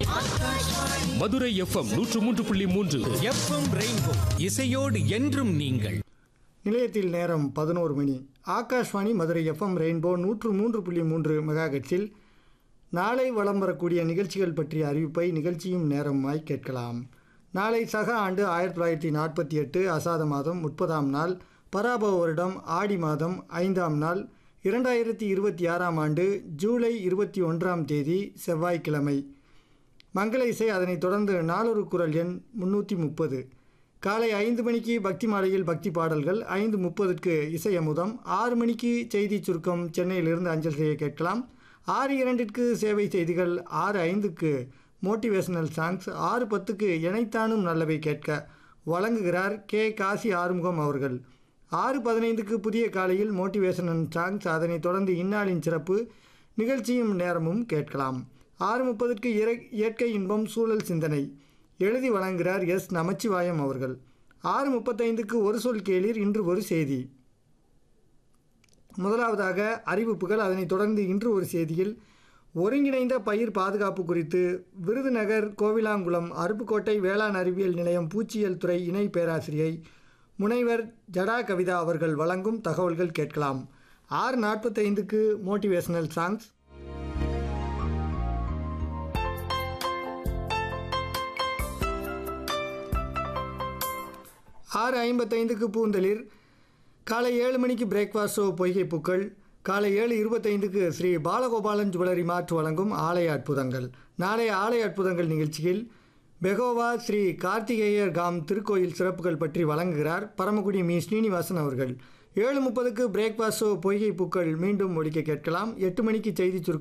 Madurai FM நூற்று மூன்று புள்ளி மூன்று எஃப்எம் ரெயின்போ இசையோடு என்றும் நீங்கள் நிலையத்தில் நேரம் பதினோரு மணி ஆகாஷ்வாணி மதுரை எஃப்எம் ரெயின்போ நூற்று மூன்று புள்ளி மூன்று மெகாஹெட்ஸில் நாளை வலம் வரக்கூடிய நிகழ்ச்சிகள் பற்றிய அறிவிப்பை நிகழ்ச்சியும் நேரமாய் கேட்கலாம் நாளை சக ஆண்டு ஆயிரத்தி தொள்ளாயிரத்தி நாற்பத்தி எட்டு அசாத மாதம் முப்பதாம் நாள் பராபவ வருடம் ஆடி மாதம் ஐந்தாம் நாள் இரண்டாயிரத்தி இருபத்தி ஆறாம் ஆண்டு ஜூலை இருபத்தி ஒன்றாம் தேதி செவ்வாய்க்கிழமை மங்கள இசை அதனைத் தொடர்ந்து நாளொரு குரல் எண் முன்னூற்றி முப்பது காலை ஐந்து மணிக்கு பக்தி மாலையில் பக்தி பாடல்கள் ஐந்து முப்பதுக்கு இசை அமுதம் ஆறு மணிக்கு செய்தி சுருக்கம் சென்னையிலிருந்து அஞ்சல் செய்ய கேட்கலாம் ஆறு இரண்டிற்கு சேவை செய்திகள் ஆறு ஐந்துக்கு மோட்டிவேஷனல் சாங்ஸ் ஆறு பத்துக்கு இணைத்தானும் நல்லவை கேட்க வழங்குகிறார் கே காசி ஆறுமுகம் அவர்கள் ஆறு பதினைந்துக்கு புதிய காலையில் மோட்டிவேஷனல் சாங்ஸ் அதனைத் தொடர்ந்து இந்நாளின் சிறப்பு நிகழ்ச்சியும் நேரமும் கேட்கலாம் ஆறு முப்பதுக்கு இறை இயற்கை இன்பம் சூழல் சிந்தனை எழுதி வழங்குகிறார் எஸ் நமச்சிவாயம் அவர்கள் ஆறு முப்பத்தைந்துக்கு ஒரு சொல் கேளீர் இன்று ஒரு செய்தி முதலாவதாக அறிவிப்புகள் அதனைத் தொடர்ந்து இன்று ஒரு செய்தியில் ஒருங்கிணைந்த பயிர் பாதுகாப்பு குறித்து விருதுநகர் கோவிலாங்குளம் அருப்புக்கோட்டை வேளாண் அறிவியல் நிலையம் பூச்சியியல் துறை இணை பேராசிரியை முனைவர் ஜடா கவிதா அவர்கள் வழங்கும் தகவல்கள் கேட்கலாம் ஆறு நாற்பத்தைந்துக்கு மோட்டிவேஷனல் சாங்ஸ் ஆறு ஐம்பத்தைந்துக்கு பூந்தளிர் காலை ஏழு மணிக்கு பிரேக்ஃபாஸ்ட் ஷோ பொய்கை பூக்கள் காலை ஏழு இருபத்தைந்துக்கு ஸ்ரீ பாலகோபாலன் ஜுவல்லரி மாற்று வழங்கும் ஆலய அற்புதங்கள் நாளைய ஆலய அற்புதங்கள் நிகழ்ச்சியில் பெகோவா ஸ்ரீ கார்த்திகேயர் காம் திருக்கோயில் சிறப்புகள் பற்றி வழங்குகிறார் பரமக்குடி மீ ஸ்ரீனிவாசன் அவர்கள் ஏழு முப்பதுக்கு பிரேக்ஃபாஸ்ட் ஷோ பொய்கை பூக்கள் மீண்டும் ஒழிக்க கேட்கலாம் எட்டு மணிக்கு செய்தி சுருக்கம்